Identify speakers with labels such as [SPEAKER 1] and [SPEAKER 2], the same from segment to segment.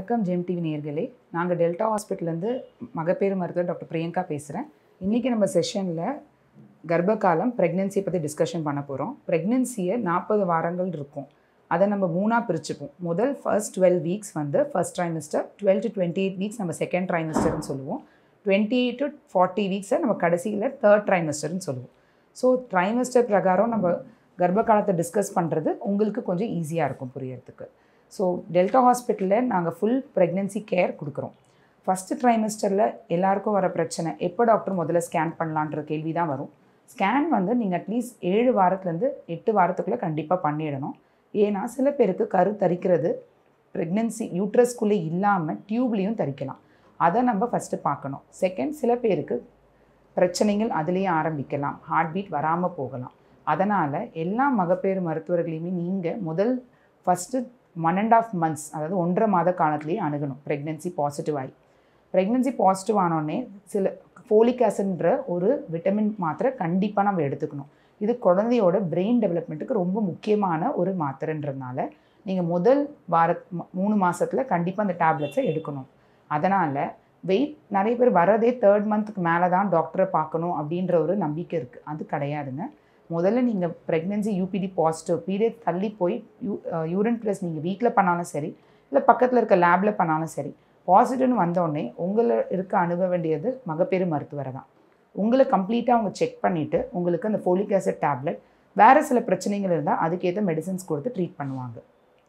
[SPEAKER 1] வணக்கம் GeM TV நேயர்களே நாங்கள் டெல்டா ஹாஸ்பிட்டல்லேருந்து மகப்பேறு மருத்துவர் டாக்டர் பிரியங்கா பேசுகிறேன் இன்றைக்கி நம்ம செஷனில் கர்ப்பகாலம் ப்ரெக்னென்சியை பற்றி டிஸ்கஷன் பண்ண போகிறோம் ப்ரெக்னென்சியை நாற்பது வாரங்கள் இருக்கும் அதை நம்ம மூணாக பிரிச்சுப்போம் முதல் ஃபர்ஸ்ட் டுவெல் வீக்ஸ் வந்து first trimester twelve to twenty eight weeks நம்ம செகண்ட் ட்ரைமிஸ்டர்னு சொல்லுவோம் டுவெண்ட்டி எயிட் டு ஃபார்ட்டி வீக்ஸை நம்ம கடைசியில் தேர்ட் ட்ரைமிஸ்டர்னு சொல்லுவோம் ஸோ ட்ரைமிஸ்டர் பிரகாரம் நம்ம கர்ப்ப காலத்தை டிஸ்கஸ் பண்ணுறது உங்களுக்கு கொஞ்சம் ஈஸியாக இருக்கும் புரியறதுக்கு ஸோ டெல்டா ஹாஸ்பிட்டலில் நாங்கள் ஃபுல் ப்ரெக்னென்சி கேர் கொடுக்குறோம் ஃபஸ்ட்டு ட்ரைமிஸ்டரில் எல்லாருக்கும் வர பிரச்சனை எப்போ டாக்டர் முதல்ல ஸ்கேன் பண்ணலான்ற கேள்வி தான் வரும் ஸ்கேன் வந்து நீங்கள் அட்லீஸ்ட் ஏழு வாரத்துலேருந்து எட்டு வாரத்துக்குள்ளே கண்டிப்பாக பண்ணிடணும் ஏன்னா சில பேருக்கு கரு தரிக்கிறது ப்ரெக்னென்சி யூட்ரஸ்குள்ளே இல்லாமல் டியூப்லேயும் தரிக்கலாம் அதை நம்ம ஃபஸ்ட்டு பார்க்கணும் செகண்ட் சில பேருக்கு பிரச்சனைகள் அதுலேயே ஆரம்பிக்கலாம் ஹார்ட் பீட் வராமல் போகலாம் அதனால் எல்லா மகப்பேறு மருத்துவர்களையுமே நீங்கள் முதல் first one and half months அதாவது ஒன்றரை மாத காலத்துலேயே அணுகணும் ப்ரெக்னென்சி பாசிட்டிவ் ஆகி ப்ரெக்னென்சி பாசிட்டிவ் ஆனோடனே சில ஃபோலிக் ஆசிட்ன்ற ஒரு விட்டமின் மாத்திரை கண்டிப்பாக நம்ம எடுத்துக்கணும் இது குழந்தையோட பிரெயின் டெவலப்மெண்ட்டுக்கு ரொம்ப முக்கியமான ஒரு மாத்திரைன்றதுனால நீங்கள் முதல் வார ம- மூணு மாதத்தில் கண்டிப்பாக அந்த டேப்லெட்ஸை எடுக்கணும் அதனால் வெயிட் நிறைய பேர் வரதே தேர்ட் மந்த்துக்கு மேலே தான் டாக்டரை பார்க்கணும் அப்படின்ற ஒரு நம்பிக்கை இருக்குது அது கிடையாதுங்க முதல்ல நீங்கள் ப்ரெக்னென்சி யூபிடி பாசிட்டிவ் பீரியட் தள்ளி போய் யூ யூரின் ப்ளஸ் நீங்கள் வீட்டில் பண்ணாலும் சரி இல்லை பக்கத்தில் இருக்க லேபில் பண்ணாலும் சரி பாசிட்டிவ்னு வந்தோடனே உங்களை இருக்க அணுக வேண்டியது மகப்பேறு மருத்துவரை தான் உங்களை கம்ப்ளீட்டாக அவங்க செக் பண்ணிவிட்டு உங்களுக்கு அந்த ஃபோலிக் ஆசிட் டேப்லெட் வேறு சில பிரச்சனைகள் இருந்தால் அதுக்கேற்ற மெடிசின்ஸ் கொடுத்து ட்ரீட் பண்ணுவாங்க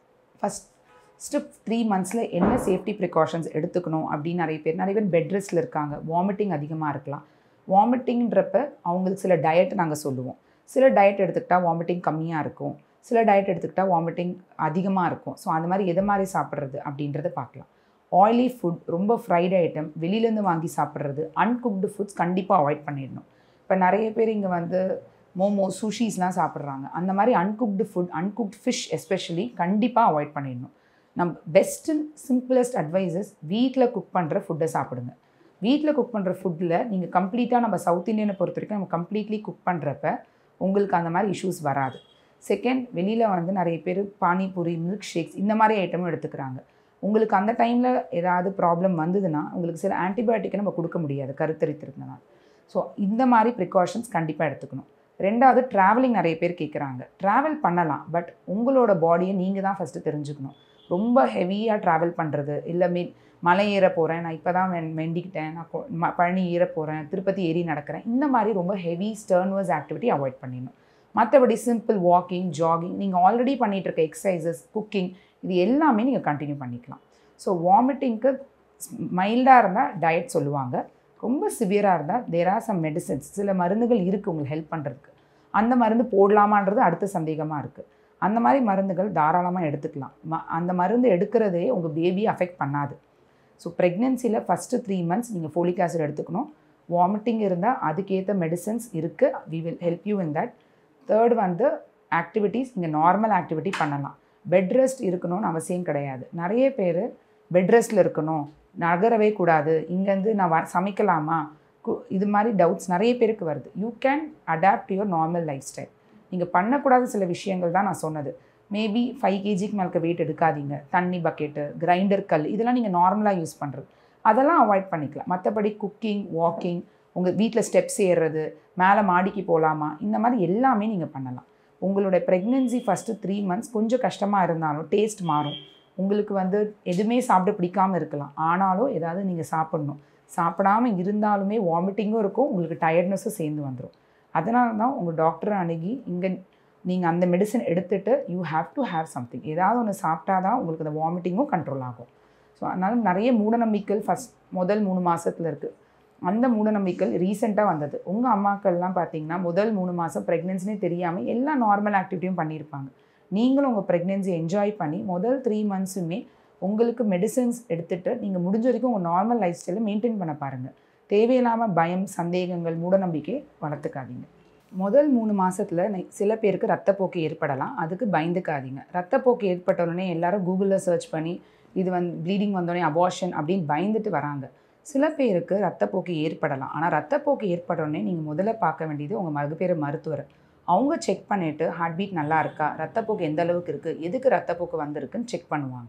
[SPEAKER 1] ஃபஸ்ட்டு த்ரீ மந்த்ஸில் என்ன சேஃப்டி ப்ரிகாஷன்ஸ் எடுத்துக்கணும் அப்படின்னு நிறைய பேர் நிறைய பேர் பெட் ரெஸ்ட்டில் இருக்காங்க வாமிட்டிங் அதிகமாக இருக்கலாம் வாமிட்டிங்ன்றப்ப அவங்களுக்கு சில டயட் நாங்கள் சொல்லுவோம் சில டயட் எடுத்துக்கிட்டால் வாமிட்டிங் கம்மியாக இருக்கும் சில டயட் எடுத்துக்கிட்டால் வாமிட்டிங் அதிகமாக இருக்கும் ஸோ அந்த மாதிரி எதை மாதிரி சாப்பிட்றது அப்படின்றத பார்க்கலாம் ஆயிலி ஃபுட் ரொம்ப ஃப்ரைட் ஐட்டம் வெளியிலேருந்து வாங்கி சாப்பிட்றது அன்குக்டு ஃபுட்ஸ் கண்டிப்பாக அவாய்ட் பண்ணிடணும் இப்போ நிறைய பேர் இங்கே வந்து மோமோ சுஷிஸ்லாம் சாப்பிட்றாங்க அந்த மாதிரி uncooked food uncooked fish especially கண்டிப்பாக அவாய்ட் பண்ணிடணும் நம்ம பெஸ்ட் சிம்பிளஸ்ட் அட்வைசஸ் வீட்டில் குக் பண்ணுற ஃபுட்டை சாப்பிடுங்க வீட்டில் குக் பண்ணுற ஃபுட்டில் நீங்கள் கம்ப்ளீட்டாக நம்ம சவுத் இந்தியனை பொறுத்த வரைக்கும் நம்ம கம்ப்ளீட்லி குக் பண்ணுறப்ப உங்களுக்கு அந்த மாதிரி இஷ்யூஸ் வராது செகண்ட் வெளியில் வந்து நிறைய பேர் பானிபூரி மில்க் ஷேக்ஸ் இந்த மாதிரி ஐட்டமும் எடுத்துக்கிறாங்க உங்களுக்கு அந்த டைமில் ஏதாவது ப்ராப்ளம் வந்ததுன்னா உங்களுக்கு சில ஆன்டிபயோட்டிக்கை நம்ம கொடுக்க முடியாது கருத்தரித்திருந்தனால ஸோ இந்த மாதிரி ப்ரிகாஷன்ஸ் கண்டிப்பாக எடுத்துக்கணும் ரெண்டாவது ட்ராவலிங் நிறைய பேர் கேட்குறாங்க ட்ராவல் பண்ணலாம் பட் உங்களோட பாடியை நீங்கள் தான் ஃபஸ்ட்டு தெரிஞ்சுக்கணும் ரொம்ப ஹெவியாக ட்ராவல் பண்ணுறது இல்லை மீ மலை ஏற போகிறேன் நான் இப்போ தான் வெண்டிக்கிட்டேன் நான் கொ- ம- பழனி ஏற போகிறேன் திருப்பதி ஏறி நடக்கிறேன் இந்த மாதிரி ரொம்ப ஹெவி ஸ்டர்ன்வர்ஸ் ஆக்டிவிட்டி அவாய்ட் பண்ணிடணும் மற்றபடி சிம்பிள் வாக்கிங் ஜாகிங் நீங்கள் ஆல்ரெடி பண்ணிட்டு இருக்க எக்ஸசைசஸ் குக்கிங் இது எல்லாமே நீங்கள் கண்டினியூ பண்ணிக்கலாம் ஸோ வாமிட்டிங்க்கு மைல்டாக இருந்தால் டயட் சொல்லுவாங்க ரொம்ப சிவியராக இருந்தால் தேர் ஆர் சம் மெடிசன்ஸ் சில மருந்துகள் இருக்குது உங்களுக்கு ஹெல்ப் பண்ணுறதுக்கு அந்த மருந்து போடலாமான்றது அடுத்த சந்தேகமாக இருக்குது அந்த மாதிரி மருந்துகள் தாராளமாக எடுத்துக்கலாம் ம அந்த மருந்து எடுக்கிறதே உங்கள் பேபி அஃபெக்ட் பண்ணாது ஸோ ப்ரெக்னென்சியில் ஃபஸ்ட்டு த்ரீ மந்த்ஸ் நீங்கள் ஃபோலிக் ஆசிட் எடுத்துக்கணும் வாமிட்டிங் இருந்தால் அதுக்கேற்ற மெடிசன்ஸ் இருக்குது we will help you in that third வந்து ஆக்டிவிட்டீஸ் நீங்கள் நார்மல் ஆக்டிவிட்டி பண்ணலாம் பெட் ரெஸ்ட் இருக்கணும்னு அவசியம் கிடையாது நிறைய பேர் பெட் ரெஸ்ட்டில் இருக்கணும் நகரவே கூடாது இங்கேருந்து நான் வ சமைக்கலாமா கு- இது மாதிரி டவுட்ஸ் நிறைய பேருக்கு வருது you can adapt your normal lifestyle நீங்கள் பண்ணக்கூடாத சில விஷயங்கள் தான் நான் சொன்னது மேபி ஃபைவ் கேஜிக்கு மேலே வெயிட் எடுக்காதீங்க தண்ணி பக்கெட்டு கிரைண்டர் கல் இதெல்லாம் நீங்கள் நார்மலாக யூஸ் பண்ணுறது அதெல்லாம் அவாய்ட் பண்ணிக்கலாம் மற்றபடி குக்கிங் வாக்கிங் உங்கள் வீட்டில் ஸ்டெப்ஸ் ஏறுறது மேலே மாடிக்கு போகலாமா இந்த மாதிரி எல்லாமே நீங்கள் பண்ணலாம் உங்களோட ப்ரெக்னென்சி ஃபஸ்ட்டு த்ரீ மந்த்ஸ் கொஞ்சம் கஷ்டமாக இருந்தாலும் டேஸ்ட் மாறும் உங்களுக்கு வந்து எதுவுமே சாப்பிட பிடிக்காம இருக்கலாம் ஆனாலும் ஏதாவது நீங்கள் சாப்பிடணும் சாப்பிடாம இருந்தாலுமே வாமிட்டிங்கும் இருக்கும் உங்களுக்கு டயர்ட்னஸும் சேர்ந்து வந்துடும் அதனால தான் உங்கள் டாக்டரை அணுகி இங்கே நீங்கள் அந்த மெடிசன் எடுத்துட்டு you have to have something ஏதாவது ஒன்று சாப்பிட்டா தான் உங்களுக்கு அந்த வாமிட்டிங்கும் கண்ட்ரோல் ஆகும் ஸோ அதனால் நிறைய மூடநம்பிக்கைகள் ஃபஸ்ட் முதல் மூணு மாசத்துல இருக்குது அந்த மூடநம்பிக்கைகள் ரீசெண்டாக வந்தது உங்கள் அம்மாக்கள்லாம் பார்த்தீங்கன்னா முதல் மூணு மாதம் ப்ரெக்னென்சினே தெரியாமல் எல்லா நார்மல் ஆக்டிவிட்டியும் பண்ணியிருப்பாங்க நீங்களும் உங்கள் ப்ரெக்னென்சி என்ஜாய் பண்ணி முதல் த்ரீ மந்த்ஸுமே உங்களுக்கு மெடிசன்ஸ் எடுத்துட்டு நீங்கள் முடிஞ்ச வரைக்கும் உங்கள் நார்மல் லைஃப் ஸ்டைலை மெயின்டைன் பண்ண பாருங்கள் தேவையில்லாமல் பயம் சந்தேகங்கள் மூடநம்பிக்கை வளர்த்துக்காதீங்க முதல் மூணு மாசத்துல நெ- சில பேருக்கு ரத்தப்போக்கு ஏற்படலாம் அதுக்கு பயந்துக்காதீங்க ரத்தப்போக்கு ஏற்பட்ட உடனே எல்லாரும் கூகுளில் சர்ச் பண்ணி இது வந்து ப்ளீடிங் வந்தோடனே அபார்ஷன் அப்படின்னு பயந்துட்டு வராங்க சில பேருக்கு ரத்தப்போக்கு ஏற்படலாம் ஆனால் ரத்தப்போக்கு ஏற்பட்ட உடனே நீங்கள் முதல்ல பார்க்க வேண்டியது உங்கள் மகப்பேறு மருத்துவர் அவங்க செக் பண்ணிவிட்டு ஹார்ட் பீட் நல்லா இருக்கா ரத்தப்போக்கு எந்த அளவுக்கு இருக்குது எதுக்கு ரத்தப்போக்கு வந்திருக்குன்னு செக் பண்ணுவாங்க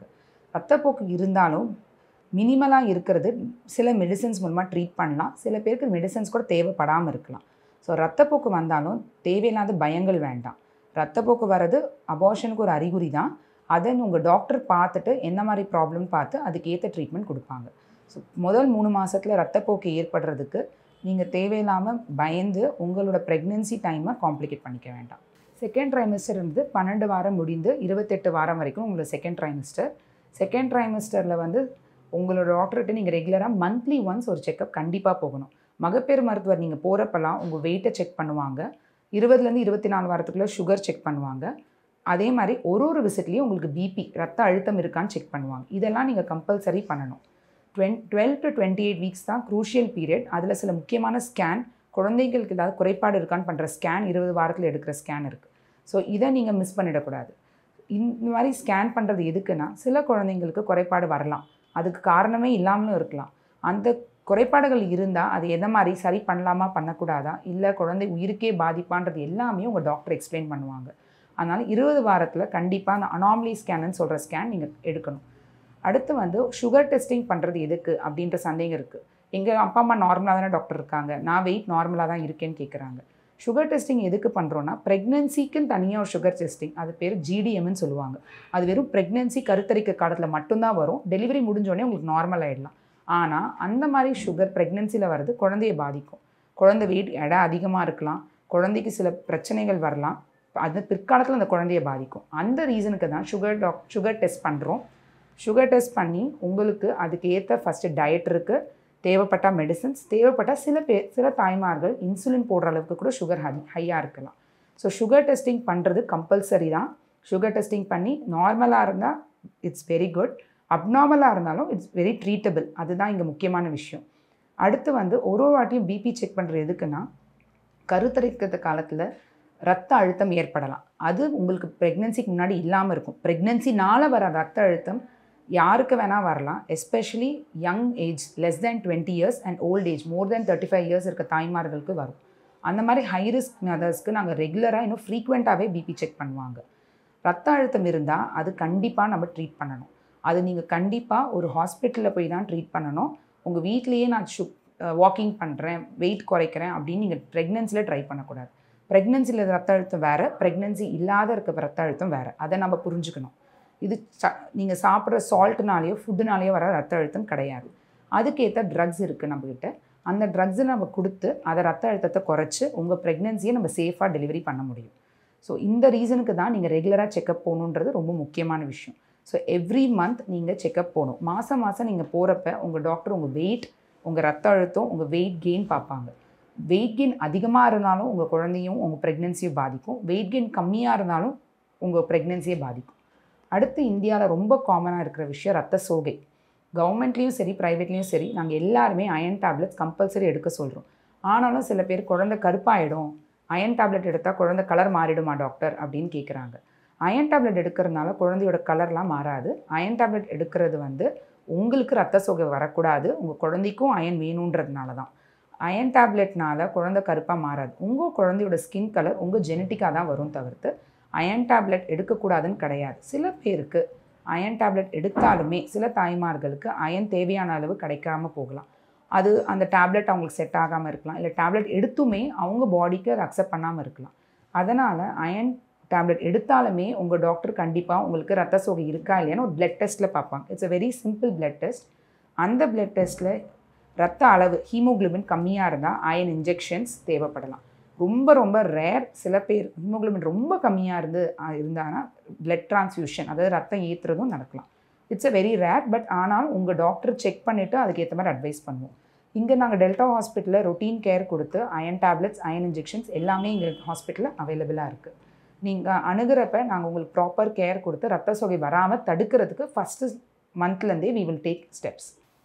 [SPEAKER 1] ரத்தப்போக்கு இருந்தாலும் மினிமலாக இருக்கிறது சில மெடிசன்ஸ் மூலமாக ட்ரீட் பண்ணலாம் சில பேருக்கு மெடிசன்ஸ் கூட தேவைப்படாமல் இருக்கலாம் ஸோ ரத்தப்போக்கு வந்தாலும் தேவையில்லாத பயங்கள் வேண்டாம் ரத்தப்போக்கு வர்றது அபார்ஷனுக்கு ஒரு அறிகுறி தான் அதை உங்கள் டாக்டர் பார்த்துட்டு என்ன மாதிரி ப்ராப்ளம் பார்த்து அதுக்கு ஏற்ற ட்ரீட்மெண்ட் கொடுப்பாங்க ஸோ முதல் மூணு மாதத்தில் ரத்தப்போக்கு ஏற்படுறதுக்கு நீங்கள் தேவையில்லாமல் பயந்து உங்களோட ப்ரெக்னென்சி டைமை காம்ப்ளிகேட் பண்ணிக்க வேண்டாம் செகண்ட் ட்ரைமிஸ்டர் இருந்து பன்னெண்டு வாரம் முடிந்து இருபத்தெட்டு வாரம் வரைக்கும் உங்களோட செகண்ட் ட்ரைமிஸ்டர் செகண்ட் ட்ரைமிஸ்டரில் வந்து உங்களோட டாக்டர்கிட்ட நீங்கள் ரெகுலராக மந்த்லி ஒன்ஸ் ஒரு செக்கப் கண்டிப்பாக போகணும் மகப்பேறு மருத்துவர் நீங்கள் போகிறப்பெல்லாம் உங்கள் வெயிட்டை செக் பண்ணுவாங்க இருபதுலேருந்து இருபத்தி நாலு வாரத்துக்குள்ளே சுகர் செக் பண்ணுவாங்க அதே மாதிரி ஒரு ஒரு விசிட்லேயும் உங்களுக்கு பிபி ரத்த அழுத்தம் இருக்கான்னு செக் பண்ணுவாங்க இதெல்லாம் நீங்கள் கம்பல்சரி பண்ணணும் டுவென் twelve to twenty eight weeks தான் க்ரூஷியல் பீரியட் அதில் சில முக்கியமான ஸ்கேன் குழந்தைங்களுக்கு ஏதாவது குறைபாடு இருக்கான்னு பண்ணுற ஸ்கேன் இருபது வாரத்தில் எடுக்கிற ஸ்கேன் இருக்குது ஸோ இதை நீங்கள் மிஸ் பண்ணிடக்கூடாது இந்த மாதிரி ஸ்கேன் பண்ணுறது எதுக்குன்னா சில குழந்தைங்களுக்கு குறைபாடு வரலாம் அதுக்கு காரணமே இல்லாமலும் இருக்கலாம் அந்த குறைபாடுகள் இருந்தால் அது எதை மாதிரி சரி பண்ணலாமா பண்ணக்கூடாதா இல்லை குழந்தை உயிருக்கே பாதிப்பான்றது எல்லாமே உங்கள் டாக்டர் எக்ஸ்பிளைன் பண்ணுவாங்க அதனால் இருபது வாரத்தில் கண்டிப்பாக அந்த அனாமலி ஸ்கேனுன்னு சொல்கிற ஸ்கேன் நீங்கள் எடுக்கணும் அடுத்து வந்து சுகர் டெஸ்டிங் பண்ணுறது எதுக்கு அப்படின்ற சந்தேகம் இருக்குது எங்கள் அப்பா அம்மா நார்மலாக தானே டாக்டர் இருக்காங்க நான் வெயிட் நார்மலாக தான் இருக்கேன்னு கேட்குறாங்க சுகர் டெஸ்டிங் எதுக்கு பண்ணுறோன்னா ப்ரெக்னென்சிக்குன்னு தனியாக ஒரு சுகர் டெஸ்டிங் அது பேர் ஜிடிஎம்னு சொல்லுவாங்க அது வெறும் ப்ரெக்னென்சி கருத்தரிக்க காலத்தில் மட்டும்தான் வரும் டெலிவரி முடிஞ்சோடனே உங்களுக்கு நார்மல் ஆகிடலாம் ஆனால் அந்த மாதிரி சுகர் ப்ரெக்னென்சியில் வர்றது குழந்தைய பாதிக்கும் குழந்தை வெயிட் எடை அதிகமாக இருக்கலாம் குழந்தைக்கு சில பிரச்சனைகள் வரலாம் அது பிற்காலத்தில் அந்த குழந்தைய பாதிக்கும் அந்த ரீசனுக்கு தான் சுகர் டாக் சுகர் டெஸ்ட் பண்ணுறோம் சுகர் டெஸ்ட் பண்ணி உங்களுக்கு அதுக்கு ஏற்ற ஃபஸ்ட்டு டயட் இருக்குது தேவைப்பட்டால் மெடிசன்ஸ் தேவைப்பட்டால் சில பேர் சில தாய்மார்கள் இன்சுலின் போடுற அளவுக்கு கூட சுகர் ஹை ஹையாக இருக்கலாம் ஸோ சுகர் டெஸ்டிங் பண்ணுறது கம்பல்சரி தான் சுகர் டெஸ்டிங் பண்ணி நார்மலாக இருந்தால் இட்ஸ் வெரி குட் அப்நார்மலாக இருந்தாலும் இட்ஸ் வெரி ட்ரீட்டபிள் அதுதான் இங்கே முக்கியமான விஷயம் அடுத்து வந்து ஒரு ஒரு வாட்டியும் பிபி செக் பண்ணுறது எதுக்குன்னா கருத்தரிக்கிற காலத்தில் ரத்த அழுத்தம் ஏற்படலாம் அது உங்களுக்கு ப்ரெக்னென்சிக்கு முன்னாடி இல்லாமல் இருக்கும் ப்ரெக்னென்சினால் வர ரத்த அழுத்தம் யாருக்கு வேணால் வரலாம் especially young age less than twenty years and old age more than thirty five years இருக்க தாய்மார்களுக்கு வரும் அந்த மாதிரி ஹை ரிஸ்க் மதர்ஸ்க்கு நாங்கள் ரெகுலராக இன்னும் ஃப்ரீக்வெண்ட்டாகவே பிபி செக் பண்ணுவாங்க ரத்த அழுத்தம் இருந்தால் அது கண்டிப்பாக நம்ம ட்ரீட் பண்ணணும் அது நீங்கள் கண்டிப்பாக ஒரு ஹாஸ்பிட்டலில் போய் தான் ட்ரீட் பண்ணணும் உங்கள் வீட்லேயே நான் சு வாக்கிங் பண்ணுறேன் வெயிட் குறைக்கிறேன் அப்படின்னு நீங்கள் ப்ரெக்னென்சியில் ட்ரை பண்ணக்கூடாது ப்ரெக்னென்சியில் ரத்த அழுத்தம் வேறு ப்ரெக்னென்சி இல்லாத இருக்க ரத்த அழுத்தம் வேறு அதை நம்ம புரிஞ்சுக்கணும் இது ச நீங்கள் சாப்பிட்ற சால்ட்னாலேயோ ஃபுட்டுனாலேயோ வர ரத்த அழுத்தம் கிடையாது அதுக்கேற்ற ட்ரக்ஸ் இருக்குது நம்மக்கிட்ட அந்த ட்ரக்ஸை நம்ம கொடுத்து அதை ரத்த அழுத்தத்தை குறைச்சி உங்கள் ப்ரெக்னென்சியை நம்ம சேஃபாக டெலிவரி பண்ண முடியும் ஸோ இந்த ரீசனுக்கு தான் நீங்கள் ரெகுலராக செக்கப் போகணுன்றது ரொம்ப முக்கியமான விஷயம் ஸோ எவ்ரி மந்த் நீங்கள் செக்கப் போகணும் மாதம் மாதம் நீங்கள் போகிறப்ப உங்கள் டாக்டர் உங்கள் வெயிட் உங்கள் ரத்த அழுத்தம் உங்கள் வெயிட் கெயின் பார்ப்பாங்க வெயிட் கெயின் அதிகமாக இருந்தாலும் உங்கள் குழந்தையும் உங்கள் ப்ரெக்னென்சியை பாதிக்கும் வெயிட் கெயின் கம்மியாக இருந்தாலும் உங்கள் ப்ரெக்னென்சியை பாதிக்கும் அடுத்து இந்தியாவில் ரொம்ப காமனாக இருக்கிற விஷயம் ரத்த சோகை கவர்மெண்ட்லேயும் சரி ப்ரைவேட்லேயும் சரி நாங்கள் எல்லாருமே அயன் டேப்லெட்ஸ் கம்பல்சரி எடுக்க சொல்கிறோம் ஆனாலும் சில பேர் குழந்தை கருப்பாயிடும் அயன் டேப்லெட் எடுத்தால் குழந்தை கலர் மாறிடுமா டாக்டர் அப்படின்னு கேட்குறாங்க அயன் டேப்லெட் எடுக்கிறதுனால குழந்தையோட கலர்லாம் மாறாது அயன் டேப்லெட் எடுக்கிறது வந்து உங்களுக்கு ரத்த சோகை வரக்கூடாது உங்கள் குழந்தைக்கும் அயன் வேணுன்றதுனால தான் அயன் டேப்லெட்னால குழந்தை கருப்பாக மாறாது உங்கள் குழந்தையோட ஸ்கின் கலர் உங்கள் ஜெனட்டிக்காக தான் வரும் தவிர்த்து அயன் டேப்லெட் எடுக்கக்கூடாதுன்னு கிடையாது சில பேருக்கு அயன் டேப்லெட் எடுத்தாலுமே சில தாய்மார்களுக்கு அயன் தேவையான அளவு கிடைக்காம போகலாம் அது அந்த டேப்லெட் அவங்களுக்கு செட் ஆகாமல் இருக்கலாம் இல்லை டேப்லெட் எடுத்துமே அவங்க பாடிக்கு அதை அக்செப்ட் பண்ணாமல் இருக்கலாம் அதனால் அயன் டேப்லெட் எடுத்தாலுமே உங்கள் டாக்டர் கண்டிப்பாக உங்களுக்கு ரத்த சோகை இருக்கா இல்லையான்னு ஒரு பிளட் டெஸ்ட்டில் பார்ப்பாங்க it's a very simple blood test அந்த பிளட் டெஸ்ட்டில் ரத்த அளவு ஹீமோகுளோபின் கம்மியாக இருந்தால் அயன் இன்ஜெக்ஷன்ஸ் தேவைப்படலாம் ரொம்ப ரொம்ப ரேர் சில பேர் ஹீமோகுளோபின் ரொம்ப கம்மியாக இருந்து இருந்தாங்கன்னா பிளட் டிரான்ஸ்ஃபியூஷன் அதாவது ரத்தம் ஏற்றுறதும் நடக்கலாம் it's a very rare but ஆனால் உங்கள் டாக்டர் செக் பண்ணிவிட்டு அதுக்கேற்ற மாதிரி அட்வைஸ் பண்ணுவோம் இங்கே நாங்கள் டெல்டா ஹாஸ்பிட்டலில் ரொட்டீன் கேர் கொடுத்து அயன் டேப்லெட்ஸ் அயன் இன்ஜெக்ஷன்ஸ் எல்லாமே எங்கள் ஹாஸ்பிட்டலில் அவைலபிளாக இருக்குது நீங்கள் அணுகிறப்ப நாங்கள் உங்களுக்கு ப்ராப்பர் கேர் கொடுத்து ரத்த சோகை வராமல் தடுக்கிறதுக்கு ஃபஸ்ட்டு மந்த்லேருந்தே we will take steps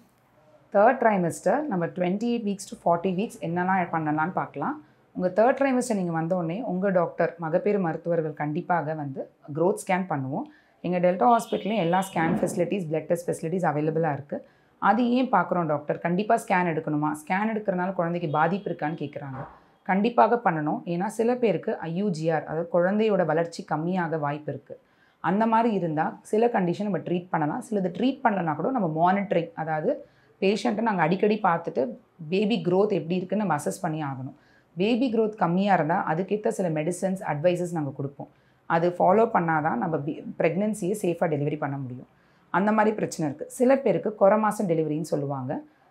[SPEAKER 1] third trimester நம்ம twenty eight weeks to forty weeks என்னெல்லாம் பண்ணலான்னு பார்க்கலாம் உங்கள் தேர்ட் ட்ரைமஸ்டர் நீங்கள் வந்தோடனே உங்கள் டாக்டர் மகப்பேறு மருத்துவர்கள் கண்டிப்பாக வந்து க்ரோத் ஸ்கேன் பண்ணுவோம் எங்கள் டெல்டா ஹாஸ்பிட்டலையும் எல்லா scan facilities blood test facilities அவைலபிளாக இருக்குது அது ஏன் பார்க்குறோம் டாக்டர் கண்டிப்பாக ஸ்கேன் எடுக்கணுமா ஸ்கேன் எடுக்கிறனால குழந்தைக்கு பாதிப்பு இருக்கான்னு கேட்குறாங்க கண்டிப்பாக பண்ணணும் ஏன்னா சில பேருக்கு ஐயூஜிஆர் அதாவது குழந்தையோட வளர்ச்சி கம்மியாக வாய்ப்பு இருக்குது அந்த மாதிரி இருந்தால் சில கண்டிஷன் நம்ம ட்ரீட் பண்ணலாம் சிலது ட்ரீட் பண்ணலனா கூட நம்ம மானிட்டரிங் அதாவது பேஷண்ட்டை நாங்கள் அடிக்கடி பார்த்துட்டு பேபி growth எப்படி இருக்குன்னு நம்ம அசஸ் பண்ணி ஆகணும் பேபி growth கம்மியாக இருந்தால் அதுக்கேற்ற சில மெடிசன்ஸ் அட்வைசஸ் நாங்கள் கொடுப்போம் அது ஃபாலோ பண்ணாதான் நம்ம ப்ரெக்னென்சியை சேஃபாக டெலிவரி பண்ண முடியும் அந்த மாதிரி பிரச்சனை இருக்குது சில பேருக்கு குறை மாதம் டெலிவரின்னு சொல்லுவாங்க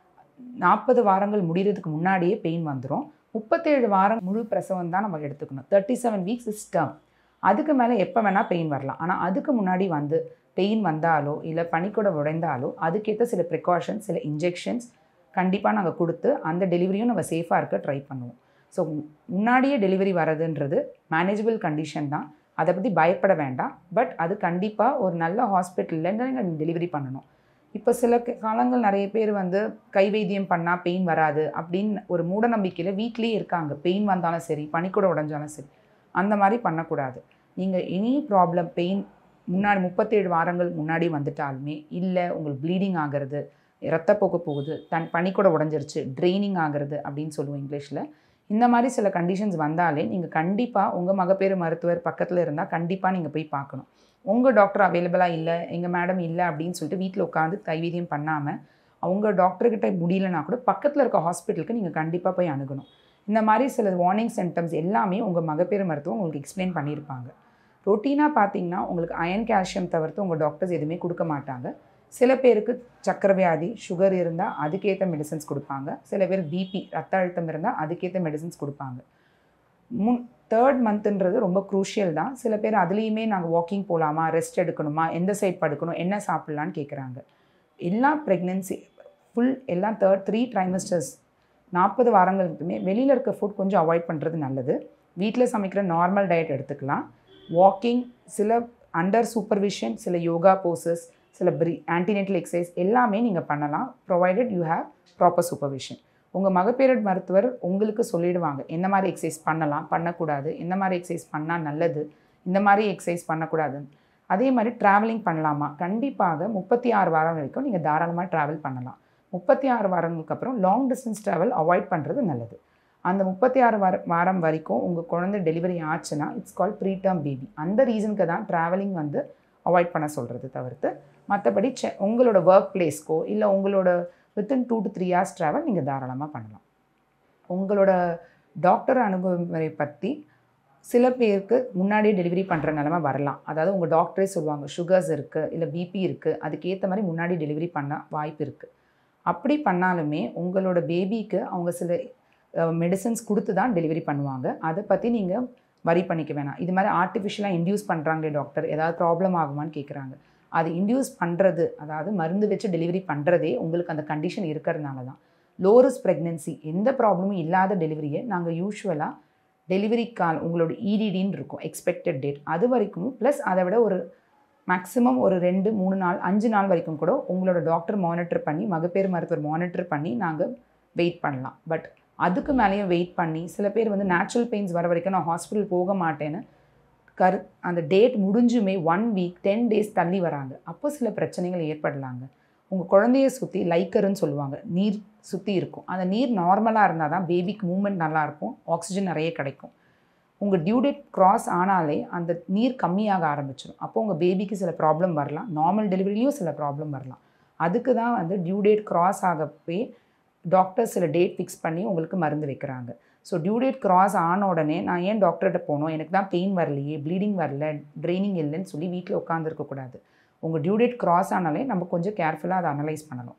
[SPEAKER 1] நாற்பது வாரங்கள் முடிகிறதுக்கு முன்னாடியே பெயின் வந்துடும் முப்பத்தேழு வாரம் முழு பிரசவம் தான் நம்ம எடுத்துக்கணும் thirty seven weeks is term அதுக்கு மேலே எப்போ வேணால் பெயின் வரலாம் ஆனால் அதுக்கு முன்னாடி வந்து பெயின் வந்தாலோ இல்லை பனிக்கூட உடைந்தாலோ அதுக்கேற்ற சில ப்ரிகாஷன்ஸ் சில இன்ஜெக்ஷன்ஸ் கண்டிப்பாக நாங்கள் கொடுத்து அந்த டெலிவரியும் நம்ம சேஃபாக இருக்க ட்ரை பண்ணுவோம் ஸோ முன்னாடியே டெலிவரி வரதுன்றது மேனேஜபிள் கண்டிஷன் தான் அதை பற்றி பயப்பட வேண்டாம் பட் அது கண்டிப்பாக ஒரு நல்ல ஹாஸ்பிட்டலில் நீங்கள் டெலிவரி பண்ணணும் இப்போ சில க- காலங்கள் நிறைய பேர் வந்து கை வைத்தியம் பண்ணால் பெயின் வராது அப்படின்னு ஒரு மூட நம்பிக்கையில் வீட்லேயே இருக்காங்க பெயின் வந்தாலும் சரி பனிக்கூட உடைஞ்சாலும் சரி அந்த மாதிரி பண்ணக்கூடாது நீங்கள் எனி ப்ராப்ளம் பெயின் முன்னாடி முப்பத்தேழு வாரங்கள் முன்னாடி வந்துட்டாலுமே இல்லை உங்களுக்கு ப்ளீடிங் ஆகிறது ரத்தப்போக்கு போகுது தன் பனிக்கூட உடஞ்சிருச்சு ட்ரைனிங் ஆகிறது அப்படின்னு சொல்லுவோம் இங்கிலீஷில் இந்த மாதிரி சில கண்டிஷன்ஸ் வந்தாலே நீங்கள் கண்டிப்பாக உங்கள் மகப்பேறு மருத்துவர் பக்கத்தில் இருந்தால் கண்டிப்பாக நீங்கள் போய் பார்க்கணும் உங்கள் டாக்டர் அவைலபிளாக இல்லை எங்கள் மேடம் இல்லை அப்படின்னு சொல்லிட்டு வீட்டில் உட்காந்து கைவீதியம் பண்ணாமல் அவங்க டாக்டர்கிட்ட முடியலனா கூட பக்கத்தில் இருக்க ஹாஸ்பிட்டலுக்கு நீங்கள் கண்டிப்பாக போய் அணுகணும் இந்த மாதிரி சில வார்னிங் சிம்டம்ஸ் எல்லாமே உங்கள் மகப்பேறு மருத்துவம் உங்களுக்கு எக்ஸ்பிளைன் பண்ணியிருப்பாங்க ரொட்டீனாக பார்த்தீங்கன்னா உங்களுக்கு அயன் கால்சியம் தவிர்த்து உங்கள் டாக்டர்ஸ் எதுவுமே கொடுக்க மாட்டாங்க சில பேருக்கு சக்கரை வியாதி சுகர் இருந்தால் அதுக்கேற்ற மெடிசன்ஸ் கொடுப்பாங்க சில பேர் பிபி ரத்த அழுத்தம் இருந்தால் அதுக்கேற்ற மெடிசன்ஸ் கொடுப்பாங்க முன் தேர்ட் மந்த்ன்றது ரொம்ப குரூஷியல் தான் சில பேர் அதுலேயுமே நாங்கள் வாக்கிங் போகலாமா ரெஸ்ட் எடுக்கணுமா எந்த சைட் படுக்கணும் என்ன சாப்பிட்லான்னு கேட்குறாங்க எல்லா ப்ரெக்னென்சி ஃபுல் எல்லாம் தேர்ட் த்ரீ ட்ரைமஸ்டர்ஸ் நாற்பது வாரங்களுக்குமே வெளியில் இருக்க ஃபுட் கொஞ்சம் அவாய்ட் பண்ணுறது நல்லது வீட்டில் சமைக்கிற நார்மல் டயட் எடுத்துக்கலாம் வாக்கிங் சில அண்டர் சூப்பர்விஷன் சில யோகா போசஸ் சில ப்ரீ ஆன்டினேட்டல் எக்ஸசைஸ் எல்லாமே நீங்கள் பண்ணலாம் provided you have proper supervision உங்கள் மகப்பேறு மருத்துவர் உங்களுக்கு சொல்லிடுவாங்க என்ன மாதிரி எக்ஸசைஸ் பண்ணலாம் பண்ணக்கூடாது என்ன மாதிரி எக்ஸசைஸ் பண்ணால் நல்லது இந்த மாதிரி எக்ஸசைஸ் பண்ணக்கூடாதுன்னு அதே மாதிரி ட்ராவலிங் பண்ணலாமா கண்டிப்பாக முப்பத்தி ஆறு வாரம் வரைக்கும் நீங்கள் தாராளமாக ட்ராவல் பண்ணலாம் முப்பத்தி ஆறு வாரங்களுக்கு அப்புறம் லாங் டிஸ்டன்ஸ் ட்ராவல் அவாய்ட் பண்ணுறது நல்லது அந்த முப்பத்தி ஆறு வார வாரம் வரைக்கும் உங்கள் குழந்தை டெலிவரி ஆச்சுன்னா it's call preterm baby அந்த ரீசனுக்கு தான் ட்ராவலிங் வந்து அவாய்ட் பண்ண சொல்கிறது தவிர்த்து மற்றபடி செ உங்களோட ஒர்க் பிளேஸ்க்கோ இல்லை உங்களோட within two to three hours travel நீங்கள் தாராளமாக பண்ணலாம் உங்களோட டாக்டர் அணுகுமுறை பற்றி சில பேருக்கு முன்னாடியே டெலிவரி பண்ணுற நிலமை வரலாம் அதாவது உங்கள் டாக்டரே சொல்லுவாங்க சுகர்ஸ் இருக்குது இல்லை பிபி இருக்குது அதுக்கேற்ற மாதிரி முன்னாடி டெலிவரி பண்ண வாய்ப்பு இருக்குது அப்படி பண்ணாலுமே உங்களோட பேபிக்கு அவங்க சில மெடிசன்ஸ் கொடுத்து தான் டெலிவரி பண்ணுவாங்க அதை பற்றி நீங்கள் வரி பண்ணிக்க வேணாம் இது மாதிரி ஆர்டிஃபிஷியலாக இன்டியூஸ் பண்ணுறாங்களே டாக்டர் ஏதாவது ப்ராப்ளம் ஆகுமான்னு கேட்குறாங்க அது இன்டியூஸ் பண்ணுறது அதாவது மருந்து வச்சு டெலிவரி பண்ணுறதே உங்களுக்கு அந்த கண்டிஷன் இருக்கிறதுனால தான் லோரஸ் ப்ரெக்னென்சி எந்த ப்ராப்ளமும் இல்லாத டெலிவரியை நாங்கள் யூஸ்வலாக டெலிவரி கால் உங்களோட இடிடின்னு இருக்கும் எக்ஸ்பெக்டட் டேட் அது வரைக்கும் ப்ளஸ் அதை விட ஒரு மேக்ஸிமம் ஒரு ரெண்டு மூணு நாள் அஞ்சு நாள் வரைக்கும் கூட உங்களோட டாக்டர் மானிட்டர் பண்ணி மகப்பேறு மருத்துவர் மானிட்டர் பண்ணி நாங்கள் வெயிட் பண்ணலாம் பட் அதுக்கு மேலேயும் வெயிட் பண்ணி சில பேர் வந்து நேச்சுரல் பெயின்ஸ் வர வரைக்கும் நான் ஹாஸ்பிட்டல் போக மாட்டேன்னு கரு அந்த டேட் முடிஞ்சுமே ஒன் வீக் டென் டேஸ் தள்ளி வராங்க அப்போ சில பிரச்சனைகள் ஏற்படலாங்க உங்கள் குழந்தைய சுற்றி லைக்கருன்னு சொல்லுவாங்க நீர் சுற்றி இருக்கும் அந்த நீர் நார்மலாக இருந்தால் தான் பேபிக்கு மூமெண்ட் நல்லாயிருக்கும் ஆக்சிஜன் நிறைய கிடைக்கும் உங்கள் டியூ டேட் கிராஸ் ஆனாலே அந்த நீர் கம்மியாக ஆரம்பிச்சிடும் அப்போ உங்கள் பேபிக்கு சில ப்ராப்ளம் வரலாம் நார்மல் டெலிவரிலையும் சில ப்ராப்ளம் வரலாம் அதுக்கு தான் வந்து டியூ டேட் கிராஸ் ஆகப்பே டாக்டர் சில டேட் ஃபிக்ஸ் பண்ணி உங்களுக்கு மருந்து வைக்கிறாங்க ஸோ டியூ டேட் கிராஸ் ஆன உடனே நான் ஏன் டாக்டர்கிட்ட போகணும் எனக்கு தான் பெயின் வரலையே ப்ளீடிங் வரல ட்ரைனிங் இல்லைன்னு சொல்லி வீட்டில் உட்காந்துருக்கக்கூடாது உங்கள் டியூ டேட் கிராஸ் ஆனாலே நம்ம கொஞ்சம் கேர்ஃபுல்லாக அதை அனலைஸ் பண்ணணும்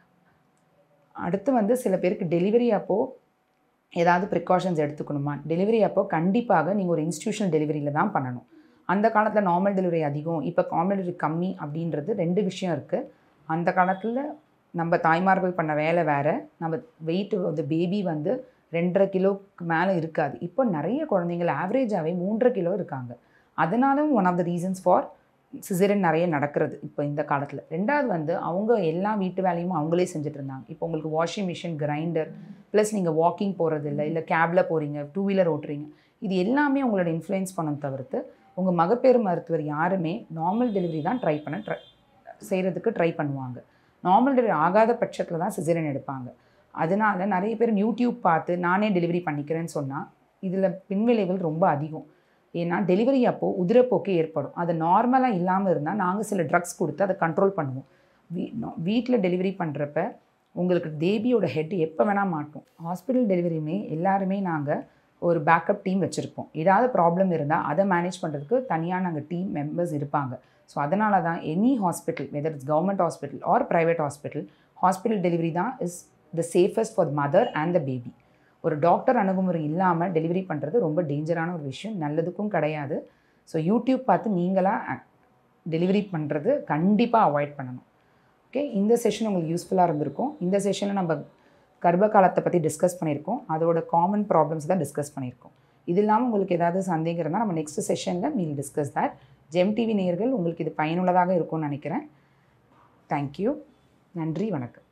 [SPEAKER 1] அடுத்து வந்து சில பேருக்கு டெலிவரி அப்போது ஏதாவது ப்ரிகாஷன்ஸ் எடுத்துக்கணுமா டெலிவரி அப்போ கண்டிப்பாக நீங்கள் ஒரு இன்ஸ்டியூஷனல் டெலிவரியில் தான் பண்ணணும் அந்த காலத்தில் நார்மல் டெலிவரி அதிகம் இப்போ கார்மல் டெலிவரி கம்மி அப்படின்றது ரெண்டு விஷயம் இருக்குது அந்த காலத்தில் நம்ம தாய்மார்கள் பண்ண வேலை வேறு நம்ம வெயிட் வந்து பேபி வந்து ரெண்டரை கிலோக்கு மேலே இருக்காது இப்போ நிறைய குழந்தைங்கள் ஆவரேஜாகவே மூன்றரை கிலோ இருக்காங்க அதனாலும் one of the reasons for caesarean நிறைய நடக்கிறது இப்போ இந்த காலத்தில் ரெண்டாவது வந்து அவங்க எல்லா வீட்டு வேலையும் அவங்களே செஞ்சுட்டு இருந்தாங்க இப்போ உங்களுக்கு வாஷிங் மிஷின் கிரைண்டர் ப்ளஸ் நீங்கள் வாக்கிங் போகிறது இல்லை இல்லை கேபில் போகிறீங்க டூ வீலர் ஓட்டுறீங்க இது எல்லாமே உங்களோட இன்ஃப்ளூயன்ஸ் பண்ண தவிர்த்து உங்கள் மகப்பேறு மருத்துவர் யாருமே நார்மல் டெலிவரி தான் ட்ரை பண்ண ட்ரை செய்கிறதுக்கு ட்ரை பண்ணுவாங்க நார்மல் டெலிவரி ஆகாத பட்சத்தில் தான் சிசரன் எடுப்பாங்க அதனால நிறைய பேர் யூடியூப் பார்த்து நானே டெலிவரி பண்ணிக்கிறேன்னு சொன்னால் இதில் பின்விளைவுகள் ரொம்ப அதிகம் ஏன்னா டெலிவரி அப்போது உதிரப்போக்கு ஏற்படும் அது நார்மலாக இல்லாமல் இருந்தால் நாங்கள் சில ட்ரக்ஸ் கொடுத்து அதை கண்ட்ரோல் பண்ணுவோம் வீ வீட்டில் டெலிவரி பண்ணுறப்ப உங்களுக்கு பேபியோட ஹெட் எப்போ வேணால் மாட்டும் ஹாஸ்பிட்டல் டெலிவரியுமே எல்லாருமே நாங்கள் ஒரு பேக்கப் டீம் வச்சுருப்போம் ஏதாவது ப்ராப்ளம் இருந்தால் அதை மேனேஜ் பண்ணுறதுக்கு தனியாக நாங்கள் டீம் மெம்பர்ஸ் இருப்பாங்க ஸோ அதனால தான் any hospital whether it's government hospital or private hospital hospital delivery தான் is the safest for mother and the baby ஒரு டாக்டர் அணுகுமுறை இல்லாமல் டெலிவரி பண்ணுறது ரொம்ப டேஞ்சரான ஒரு விஷயம் நல்லதுக்கும் கிடையாது ஸோ யூடியூப் பார்த்து நீங்களாக டெலிவரி பண்ணுறது கண்டிப்பாக அவாய்ட் பண்ணணும் ஓகே இந்த செஷன் உங்களுக்கு யூஸ்ஃபுல்லாக இருந்திருக்கும் இந்த செஷனில் நம்ம கர்ப்ப காலத்தை பற்றி டிஸ்கஸ் பண்ணியிருக்கோம் அதோட காமன் ப்ராப்ளம்ஸ் தான் டிஸ்கஸ் பண்ணியிருக்கோம் இது இல்லாமல் உங்களுக்கு ஏதாவது சந்தேகம் இருந்தால் நம்ம நெக்ஸ்ட் செஷனில் we'll discuss that Gem TV நேயர்கள் உங்களுக்கு இது பயனுள்ளதாக இருக்கும்னு நினைக்கிறேன் தேங்க்யூ நன்றி வணக்கம்